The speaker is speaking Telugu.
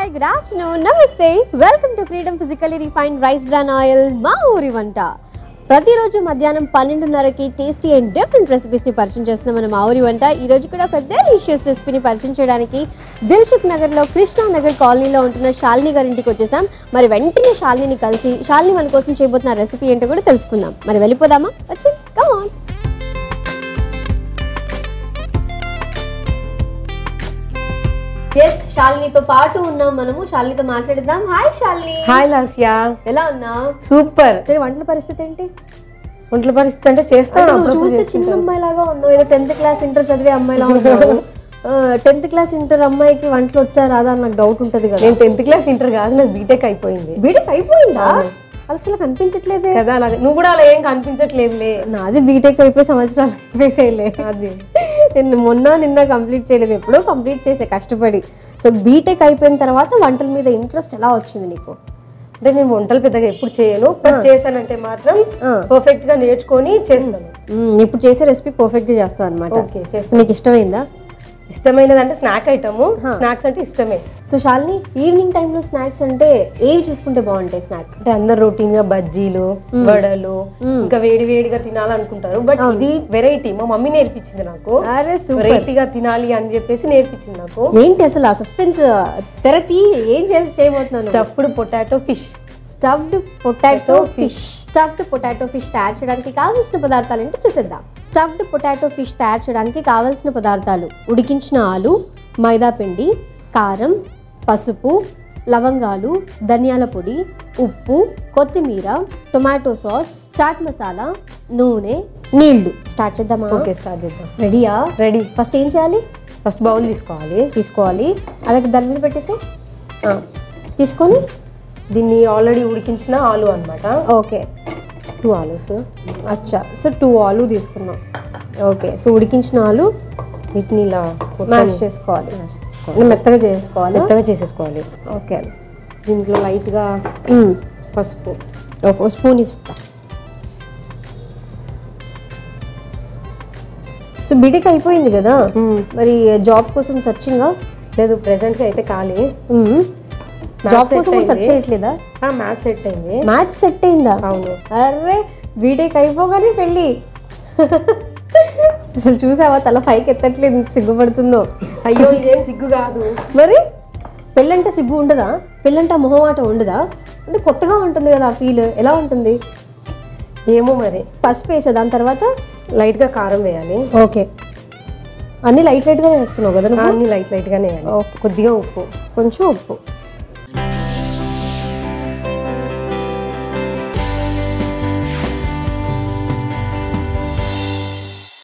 హాయ్ గుడ్ ఆఫ్టర్నూన్ నమస్తే welcome to Freedom physically refined rice bran oil మా ఊరి వంట ప్రతిరోజు మధ్యాహ్నం పన్నెండున్నరకి టేస్టీ అండ్ డిఫరెంట్ రెసిపీస్ని పరిచయం చేస్తున్నాం మన మా ఊరి వంట ఈ రోజు కూడా ఒక డెలిషియస్ రెసిపీని పరిచయం చేయడానికి దిల్సుఖ్ నగర్లో కృష్ణా నగర్ కాలనీలో ఉంటున్న శాలిని గారి ఇంటికి వచ్చేసాం మరి వెంటనే శాలిని కలిసి శాలిని మన కోసం చేయబోతున్న రెసిపీ ఏంటో కూడా తెలుసుకుందాం మరి వెళ్ళిపోదామా వచ్చి కమాన్ ఎస్ శాలినితో పాటు ఉన్నాం మనము శాలినితో మాట్లాడిద్దాం హాయ్ శాలిని హాయ్ లాస్యా ఎలా ఉన్నావు సూపర్ సరే వంటల పరిస్థితి ఏంటి ఒంట్ల పరిస్థితి అంటే చేస్తాను అంటే నువ్వు అప్పుడప్పుడు చూస్తే చిన్న అమ్మాయి లాగా ఉన్నావు ఏదో టెన్త్ క్లాస్ ఇంటర్ చదివే అమ్మాయిలా ఉన్నావు టెన్త్ క్లాస్ ఇంటర్ అమ్మాయికి వంటలు వచ్చా రాదా అని నాకు డౌట్ ఉంటది కదా నేను టెన్త్ క్లాస్ ఇంటర్ కాదు నాకు బీటెక్ అయిపోయింది బీటెక్ అయిపోయిందా అసలు కనిపించట్లేదే కదా అలాగే నువ్వు కూడా అలా ఏం కనిపించట్లేదులే నాది బీటెక్ అయిపోయి సంవత్సరాలు అయిపోయాయిలే అది నేను మొన్న నిన్న కంప్లీట్ చేయలేదు ఎప్పుడో కంప్లీట్ చేసే కష్టపడి సో బీటెక్ అయిపోయిన తర్వాత వంటల మీద ఇంట్రెస్ట్ ఎలా వచ్చింది నీకు అంటే నేను వంటలు పెద్దగా ఎప్పుడు చేయను బట్ చేశానంటే మాత్రం ఆ. పర్ఫెక్ట్ గా నేర్చుకొని చేస్తాను మ్మ్, ఇప్పుడు చేసే రెసిపీ పర్ఫెక్ట్గా చేస్తావు అనమాట ఓకే చేస్తాను నీకు ఇష్టమైందా ఇష్టమైనది అంటే స్నాక్ ఐటమ్ స్నాక్స్ అంటే ఇష్టమే సో శాలిని ఈవినింగ్ టైంలో స్నాక్స్ అంటే ఏవి చేసుకుంటే బాగుంటాయి స్నాక్ అంటే అందరు రొటీన్ గా బజ్జీలు వడలు ఇంకా వేడి వేడిగా తినాలనుకుంటారు బట్ ఇది వెరైటీ మా మమ్మీ నేర్పించింది నాకు అరే సూపర్ వెరైటీగా తినాలి అని చెప్పేసి నేర్పించింది నాకు ఏంటి అసలు ఆ సస్పెన్స్ తెరతి ఏం చేసి చేయబోతున్నాను stuffed potato fish stuffed potato fish stuffed potato fish తయారు చేయడానికి కావాల్సిన పదార్థాలు ఏంటో చూసేద్దాం స్టఫ్డ్ పొటాటో ఫిష్ తయారు చేయడానికి కావాల్సిన పదార్థాలు ఉడికించిన ఆలు మైదా పిండి కారం పసుపు లవంగాలు ధనియాల పొడి ఉప్పు కొత్తిమీర టొమాటో సాస్ చాట్ మసాలా నూనె నీళ్లు స్టార్ట్ చేద్దామా ఓకే స్టార్ట్ చేద్దాం రెడీయా రెడీ ఫస్ట్ ఏం చేయాలి ఫస్ట్ బౌల్ తీసుకోవాలి తీసుకోవాలి అలాగే దాని మీద పెట్టేసి ఆ, తీసుకొని దీన్ని ఆల్రెడీ ఉడికించిన ఆలు అన్నమాట ఓకే టూ ఆలూస్ అచ్చా సో టూ ఆలు తీసుకున్నాం ఓకే సో ఉడికించిన ఆలు వీటిని ఇలా మొత్తం మ్యాష్ చేసుకోవాలి మెత్తగా చేసుకోవాలి మెత్తగా చేసేసుకోవాలి ఓకే దీంట్లో లైట్గా మ్మ్. పసుపు ఒక స్పూన్ ఇస్తా సో బీటెక్ అయిపోయింది కదా మరి జాబ్ కోసం సర్చింగా లేదు ప్రెసెంట్గా అయితే ఖాళీ జాబ్ set కోసం కూడా సెర్చ్ అయింది. చేయట్లేదా మ్యాథ్స్ సెట్ అయింది మ్యాచ్ సెట్ అయిందా అవును అరే బీటెక్ అయిపోగానే పెళ్ళి అసలు చూసావా తల పైకి ఎత్తట్లేదు ఎంత సిగ్గుపడుతుందో అయ్యో ఇదేం సిగ్గు కాదు మరి పెళ్ళంటే సిగ్గు ఉండదా పెళ్ళంటే ఆ మొహమాట ఉండదా అంటే కొత్తగా ఉంటుంది కదా ఆ ఫీల్ ఎలా ఉంటుంది ఏమో మరి పసుపు వేసా దాని తర్వాత లైట్గా కారం వేయాలి ఓకే అన్ని లైట్ లైట్గానే వేస్తున్నావు కదా నువ్వు అన్ని లైట్ లైట్గానే వేయాలి ఓకే కొద్దిగా ఉప్పు కొంచెం ఉప్పు